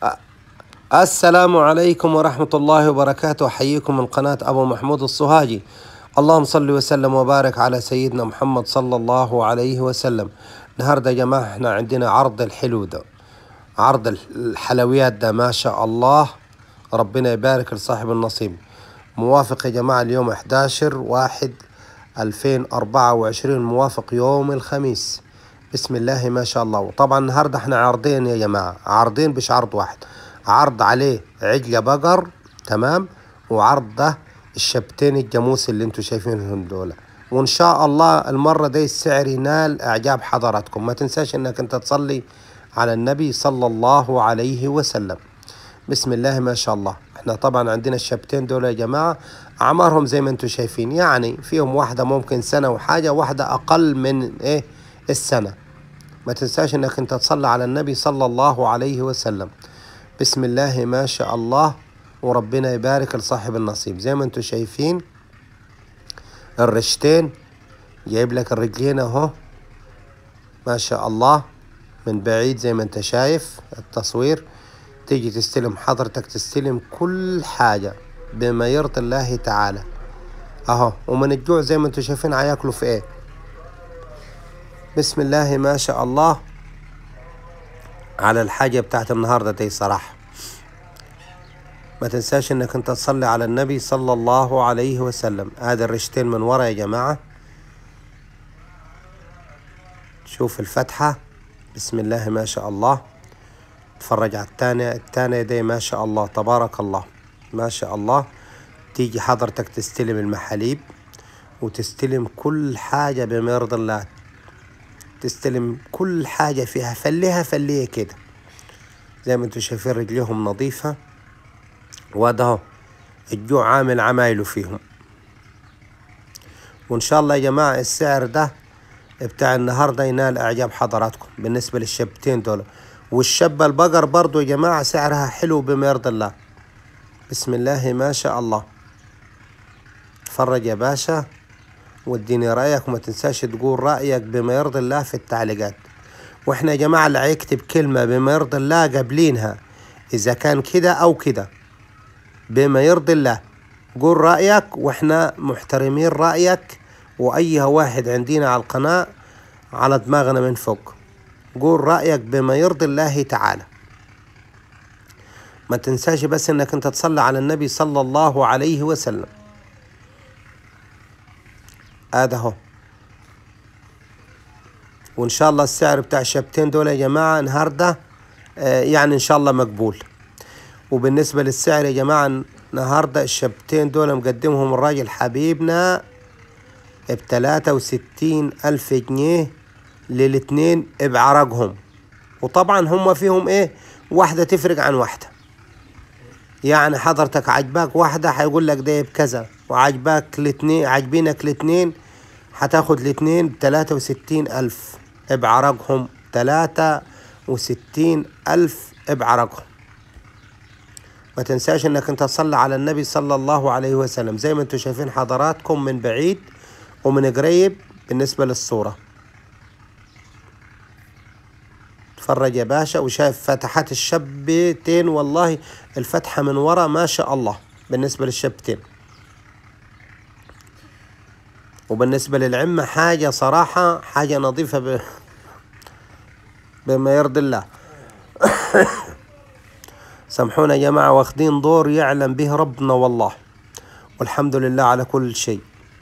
السلام عليكم ورحمة الله وبركاته أحييكم من قناة أبو محمود الصهاجي اللهم صل وسلم وبارك على سيدنا محمد صلى الله عليه وسلم النهاردة يا جماعة احنا عندنا عرض الحلو ده عرض الحلويات ده ما شاء الله ربنا يبارك لصاحب النصيب موافق يا جماعة اليوم 11 واحد 2024 موافق يوم الخميس بسم الله ما شاء الله وطبعا النهارده احنا عارضين يا جماعة عارضين مش عرض واحد عرض عليه عجلة بقر تمام وعرض ده الشبتين الجاموس اللي انتوا شايفينهم دول وان شاء الله المرة دي السعر ينال اعجاب حضراتكم ما تنساش انك انت تصلي على النبي صلى الله عليه وسلم بسم الله ما شاء الله احنا طبعا عندنا الشبتين دول يا جماعة اعمارهم زي ما انتم شايفين يعني فيهم واحدة ممكن سنة وحاجة واحدة اقل من ايه السنة ما تنساش انك انت تصلي على النبي صلى الله عليه وسلم بسم الله ما شاء الله وربنا يبارك لصاحب النصيب زي ما انتم شايفين الرشتين جايب لك الرجلين اهو ما شاء الله من بعيد زي ما انت شايف التصوير تيجي تستلم حضرتك تستلم كل حاجة بما يرضي الله تعالى اهو ومن الجوع زي ما انتم شايفين هياكلوا في ايه بسم الله ما شاء الله على الحاجة بتاعت النهاردة دي صراحة ما تنساش انك انت تصلي على النبي صلى الله عليه وسلم هذا الرشتين من ورا يا جماعة شوف الفتحة بسم الله ما شاء الله اتفرج على التانية التانية دي ما شاء الله تبارك الله ما شاء الله تيجي حضرتك تستلم المحاليب وتستلم كل حاجة بما يرضي الله تستلم كل حاجة فيها فليها فلية كده زي ما انتم شايفين رجليهم نظيفة وده الجوع عامل عمايله فيهم وان شاء الله يا جماعة السعر ده بتاع النهاردة ينال اعجاب حضراتكم بالنسبة للشبتين دول والشبة البقر برضو يا جماعة سعرها حلو بما يرضي الله بسم الله ما شاء الله اتفرج يا باشا واديني رأيك وما تنساش تقول رأيك بما يرضي الله في التعليقات واحنا يا جماعة اللي هيكتب كلمة بما يرضي الله قابلينها إذا كان كده أو كده بما يرضي الله قول رأيك واحنا محترمين رأيك وأي واحد عندنا على القناة على دماغنا من فوق قول رأيك بما يرضي الله تعالى ما تنساش بس انك انت تصلي على النبي صلى الله عليه وسلم هذا هو وان شاء الله السعر بتاع الشبتين دول يا جماعة النهاردة آه يعني ان شاء الله مقبول وبالنسبة للسعر يا جماعة النهاردة الشبتين دول مقدمهم الراجل حبيبنا بتلاتة وستين ألف جنيه للاتنين بعرقهم وطبعا هم فيهم ايه واحدة تفرق عن واحدة يعني حضرتك عجباك واحدة هيقول لك ده بكذا وعجباك الاتنين عاجبينك الاتنين هتاخد الاتنين بتلاتة وستين ألف بعرقهم تلاتة وستين ألف بعرقهم ما تنساش انك انت تصلي على النبي صلى الله عليه وسلم زي ما انتم شايفين حضراتكم من بعيد ومن قريب بالنسبة للصورة اتفرج يا باشا وشايف فتحات الشبتين والله الفتحة من ورا ما شاء الله بالنسبة للشبتين وبالنسبة للعمة حاجة صراحة حاجة نظيفة ب... بما يرضي الله سامحونا يا جماعة واخدين دور يعلم به ربنا والله والحمد لله على كل شيء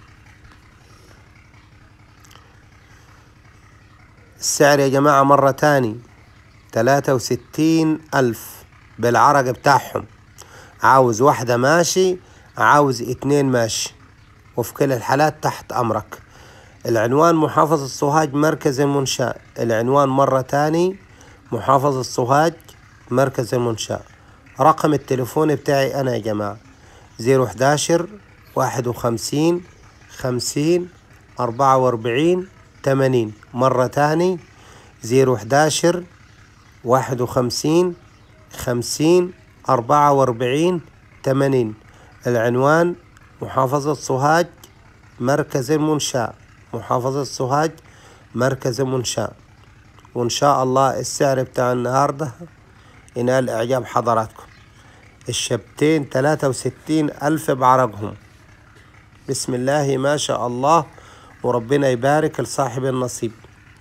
السعر يا جماعة مرة تاني تلاتة وستين ألف بالعرق بتاعهم عاوز واحدة ماشي عاوز اتنين ماشي وفي كل الحالات تحت أمرك العنوان محافظة السوهاج مركز المنشاء العنوان مرة تاني محافظة السوهاج مركز المنشاء رقم التليفون بتاعي أنا يا جماعة زيرو حداشر واحد وخمسين خمسين أربعة وأربعين تمانين مرة تاني زيرو حداشر واحد وخمسين خمسين أربعة وأربعين تمانين العنوان محافظة سوهاج مركز المنشاء محافظة سوهاج مركز المنشاء وإن شاء الله السعر بتاع النهاردة ينال إعجاب حضراتكم الشبتين تلاتة وستين ألف بعرقهم بسم الله ما شاء الله وربنا يبارك لصاحب النصيب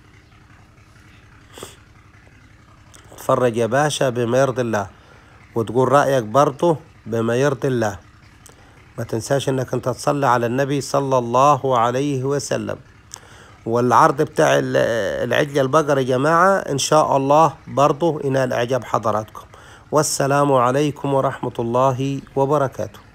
اتفرج يا باشا بما يرضي الله وتقول رأيك برضه بما يرضي الله ما تنساش انك انت تصلي على النبي صلى الله عليه وسلم والعرض بتاع العجل البقر يا جماعة ان شاء الله برضه ينال اعجاب حضراتكم والسلام عليكم ورحمة الله وبركاته